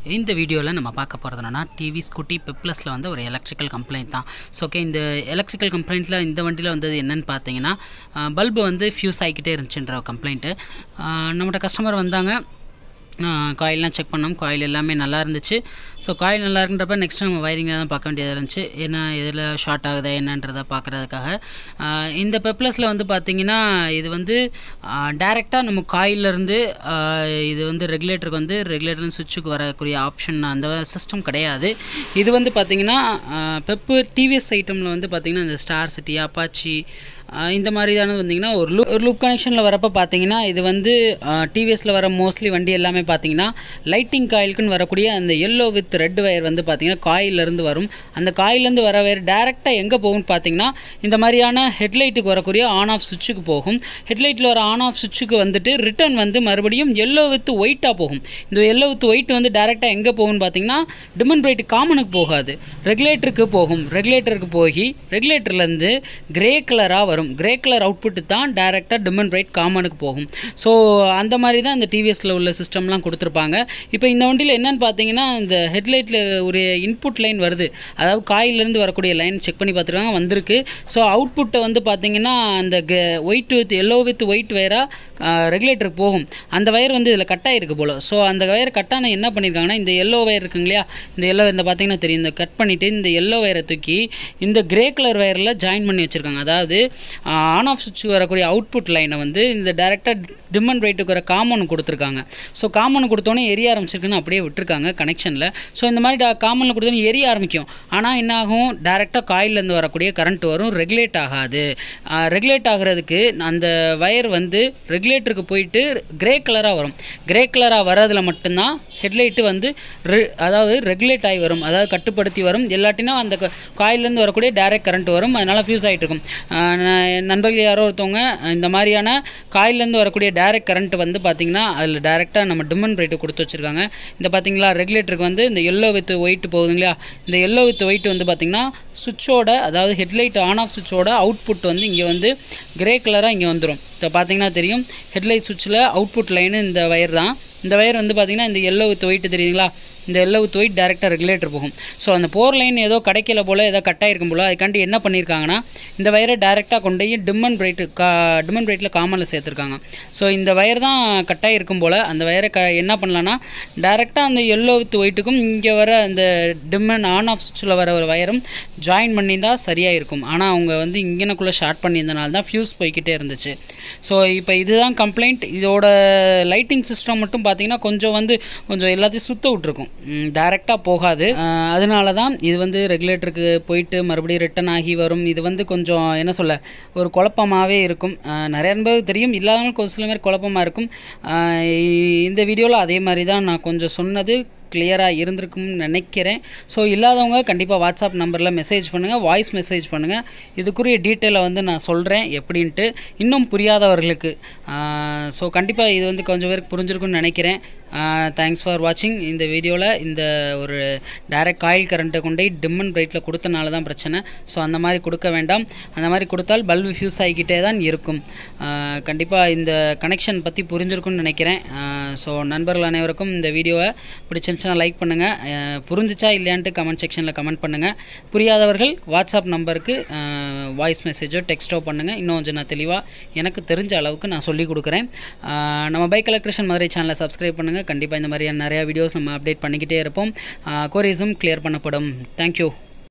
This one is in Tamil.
இந்த வீடியோவில் நம்ம பார்க்க போகிறது என்னன்னா டிவி ஸ்கூட்டி பெப்ளஸில் வந்து ஒரு எலக்ட்ரிக்கல் கம்ப்ளைண்ட் தான் ஸோ ஓகே இந்த எலக்ட்ரிக்கல் கம்ப்ளைண்ட்டில் இந்த வண்டியில் வந்தது என்னன்னு பார்த்தீங்கன்னா பல்பு வந்து ஃபியூஸ் ஆகிக்கிட்டே இருந்துச்சுன்ற கம்ப்ளைண்ட்டு நம்மகிட்ட கஸ்டமர் வந்தாங்க காயிலெலாம் செக் பண்ணோம் காயில் எல்லாமே நல்லா இருந்துச்சு ஸோ காயில் நல்லா இருக்குன்றப்ப நெக்ஸ்ட் நம்ம வயரிங்கை தான் பார்க்க வேண்டியதாக இருந்துச்சு ஏன்னா எதில் ஷார்ட் ஆகுதா என்னன்றதை பார்க்குறதுக்காக இந்த பெப்ளஸில் வந்து பார்த்திங்கன்னா இது வந்து டேரெக்டாக நம்ம காயிலேருந்து இது வந்து ரெகுலேட்டருக்கு வந்து ரெகுலேட்டர் சுவிட்சுக்கு வரக்கூடிய ஆப்ஷன் அந்த சிஸ்டம் கிடையாது இது வந்து பார்த்திங்கன்னா பெப்பு டிவிஎஸ் ஐட்டமில் வந்து பார்த்திங்கன்னா இந்த ஸ்டார் சிட்டி அப்பாச்சி இந்த மாதிரிதானது வந்திங்கன்னா ஒரு லூ ஒரு லூப் கனெக்ஷனில் வரப்போ பார்த்தீங்கன்னா இது வந்து டிவிஎஸில் வர மோஸ்ட்லி வண்டி எல்லாமே பார்த்தீங்கன்னா லைட்டிங் காயிலுக்குன்னு வரக்கூடிய அந்த எல்லோ வித் ரெட் வயர் வந்து பார்த்தீங்கன்னா காயிலேருந்து வரும் அந்த காயிலேருந்து வர வயர் டேரெக்டாக எங்கே போகும்னு பார்த்தீங்கன்னா இந்த மாதிரியான ஹெட்லைட்டுக்கு வரக்கூடிய ஆன் ஆஃப் சுவிட்சுக்கு போகும் ஹெட்லைட்டில் வர ஆன் ஆஃப் சுவிட்சுக்கு வந்துட்டு ரிட்டர்ன் வந்து மறுபடியும் எல்லோ வித் ஒயிட்டாக போகும் இந்த எல்லோ வித் ஒயிட் வந்து டேரெக்டாக எங்கே போகும்னு பார்த்தீங்கன்னா டிமன் பிரைட் காமனுக்கு போகாது ரெகுலேட்டருக்கு போகும் ரெகுலேட்டருக்கு போய் ரெகுலேட்டர்லேருந்து கிரே கலராக வரும் கிரே கலர் அவுட்புட்டு தான் டேரெக்டாக டிமன் பிரைட் காமனுக்கு போகும் ஸோ அந்த மாதிரி தான் இந்த டிவிஎஸில் உள்ள சிஸ்டம்லாம் கொடுத்துருப்பாங்க இப்போ இந்த வண்டியில் என்னென்னு பார்த்தீங்கன்னா இந்த ஹெட்லைட்டில் ஒரு இன்புட் லைன் வருது அதாவது காயிலேருந்து வரக்கூடிய லைன் செக் பண்ணி பார்த்துருக்காங்க வந்திருக்கு ஸோ அவுட்புட்டை வந்து பார்த்தீங்கன்னா அந்த white with yellow with white வயராக ரெகுலேட்டருக்கு போகும் அந்த வயர் வந்து இதில் கட் ஆகிருக்கு போல் ஸோ அந்த வயர் கட்டான என்ன பண்ணியிருக்காங்கன்னா இந்த எல்லோ வயர் இருக்குங்க இல்லையா இந்த எல்லோ இந்த பார்த்தீங்கன்னா தெரியும் இந்த கட் பண்ணிவிட்டு இந்த எல்லோ வயரை தூக்கி இந்த கிரே கலர் வயரில் ஜாயின் பண்ணி வச்சுருக்காங்க அதாவது ஆன் ஆஃப் சுவிட்ச் வரக்கூடிய அவுட்புட் லைனை வந்து இந்த டேரெக்டாக டிம்மன் ரைட்டுக்கு வர காமன் கொடுத்துருக்காங்க ஸோ காமன் கொடுத்தோன்னே எரிய ஆரம்பிச்சிருக்குன்னு அப்படியே விட்டுருக்காங்க கனெக்ஷனில் ஸோ இந்த மாதிரி டா காமனில் கொடுத்தோன்னே எரிய ஆரம்பிக்கும் ஆனால் என்ன ஆகும் டேரெக்டாக காயிலேருந்து வரக்கூடிய கரண்ட் வரும் ரெகுலேட் ஆகாது ரெகுலேட் ஆகிறதுக்கு அந்த வயர் வந்து ரெகுலேட்டருக்கு போயிட்டு கிரே கலராக வரும் கிரே கலராக வர்றதில் மட்டும்தான் ஹெட்லைட்டு வந்து அதாவது ரெகுலேட் ஆகி வரும் அதாவது கட்டுப்படுத்தி வரும் எல்லாட்டினா அந்த காயிலேருந்து வரக்கூடிய டேரெக்ட் கரண்ட் வரும் அதனால் ஃபியூஸ் ஆகிட்டு இருக்கும் நண்பர்கள் யாரோ ஒருத்தவங்க இந்த மாதிரியான காயிலேருந்து வரக்கூடிய டேரெக்ட் கரண்ட் வந்து பார்த்திங்கன்னா அதில் டேரெக்டாக நம்ம டிமன் பிரைட்டு கொடுத்து வச்சுருக்காங்க இந்த பார்த்திங்களா ரெகுலேட்டருக்கு வந்து இந்த எல்லோ வித் ஒயிட் போகுதுங்களா இந்த எல்லோ வித் ஒயிட் வந்து பார்த்திங்கன்னா சுவிட்சோட அதாவது ஹெட்லைட் ஆன் ஆஃப் சுவிட்சோட அவுட்புட் வந்து இங்கே வந்து கிரே கலராக இங்கே வந்துடும் இப்போ பார்த்தீங்கன்னா தெரியும் ஹெட்லைட் சுவிட்சில் அவுட்புட் லைனு இந்த வயர் தான் இந்த வயர் வந்து பார்த்திங்கன்னா இந்த எல்லோ வித் ஒயிட் தெரியுங்களா இந்த எல்லோ வித் ஒயிட் டேரெக்டாக ரெகுலேட்டர் போகும் ஸோ அந்த போர் லைன் ஏதோ கிடைக்கல போல் ஏதோ கட் ஆகிருக்கும் போல் அதுக்காண்டி என்ன பண்ணியிருக்காங்கன்னா இந்த வயரை டேரெக்டாக கொண்டு போய் டிம்மன் பிரைட்டு கா டிம்மன் பிரைட்டில் காமனில் சேர்த்துருக்காங்க ஸோ இந்த வயர் தான் கட் ஆகிருக்கும் போல் அந்த வயரை க என்ன பண்ணலான்னா டேரெக்டாக அந்த எல்லோ வித் ஒயிட்டுக்கும் இங்கே வர அந்த டிம்மன் ஆன் ஆஃப் சுவிட்சில் வர ஒரு வயரும் ஜாயின் பண்ணியிருந்தால் சரியாக இருக்கும் ஆனால் அவங்க வந்து இங்கனக்குள்ளே ஷார்ட் பண்ணியிருந்தனால தான் ஃபியூஸ் போய்கிட்டே இருந்துச்சு ஸோ இப்போ இதுதான் கம்ப்ளைண்ட் இதோட லைட்டிங் சிஸ்டம் மட்டும் பார்த்தீங்கன்னா கொஞ்சம் வந்து கொஞ்சம் எல்லாத்தையும் சுத்த விட்ருக்கும் டேரெக்டாக போகாது அதனால தான் இது வந்து ரெகுலேட்டருக்கு போயிட்டு மறுபடியும் ரிட்டன் ஆகி வரும் இது வந்து கொஞ்சம் என்ன சொல்ல ஒரு குழப்பமாகவே இருக்கும் நிறைய நண்பர்கள் தெரியும் இல்லாதவங்களுக்கு ஒரு சில மாதிரி குழப்பமாக இருக்கும் இந்த வீடியோவில் அதே மாதிரி தான் நான் கொஞ்சம் சொன்னது கிளியராக இருந்திருக்கும்னு நினைக்கிறேன் ஸோ இல்லாதவங்க கண்டிப்பாக வாட்ஸ்அப் நம்பரில் மெசேஜ் பண்ணுங்கள் வாய்ஸ் மெசேஜ் பண்ணுங்கள் இதுக்குரிய டீட்டெயிலை வந்து நான் சொல்கிறேன் எப்படின்ட்டு இன்னும் புரியாதவர்களுக்கு ஸோ கண்டிப்பாக இது வந்து கொஞ்சம் பேருக்கு புரிஞ்சிருக்குன்னு நினைக்கிறேன் தேங்க்ஸ் ஃபார் வாட்சிங் இந்த வீடியோவில் இந்த ஒரு டைரக்ட் காயில் கரண்ட்டை கொண்டு டிம்மன் பிரைட்டில் கொடுத்தனால தான் பிரச்சனை ஸோ அந்த மாதிரி கொடுக்க வேண்டாம் அந்த மாதிரி கொடுத்தால் பல்பு ஃபியூஸ் ஆகிக்கிட்டே தான் இருக்கும் கண்டிப்பாக இந்த கனெக்ஷன் பற்றி புரிஞ்சிருக்குன்னு நினைக்கிறேன் ஸோ நண்பர்கள் அனைவருக்கும் இந்த வீடியோவை பிடிச்சிருந்துச்சுன்னா லைக் பண்ணுங்கள் புரிஞ்சிச்சா இல்லையான்ட்டு கமெண்ட் செக்ஷனில் கமெண்ட் பண்ணுங்கள் புரியாதவர்கள் வாட்ஸ்அப் நம்பருக்கு வாய்ஸ் மெசேஜோ டெக்ஸ்ட்டோ பண்ணுங்கள் இன்னும் கொஞ்சம் நான் தெளிவாக எனக்கு தெரிஞ்ச அளவுக்கு நான் சொல்லிக் கொடுக்குறேன் நம்ம பைக் எலக்ட்ரிஷன் மதுரை சேனலை சப்ஸ்கிரைப் பண்ணுங்கள் கண்டிப்பாக இந்த மாதிரியான நிறையா வீடியோஸ் நம்ம அப்டேட் பண்ணிக்கிட்டே இருப்போம் கோரிஸும் கிளியர் பண்ணப்படும் தேங்க்யூ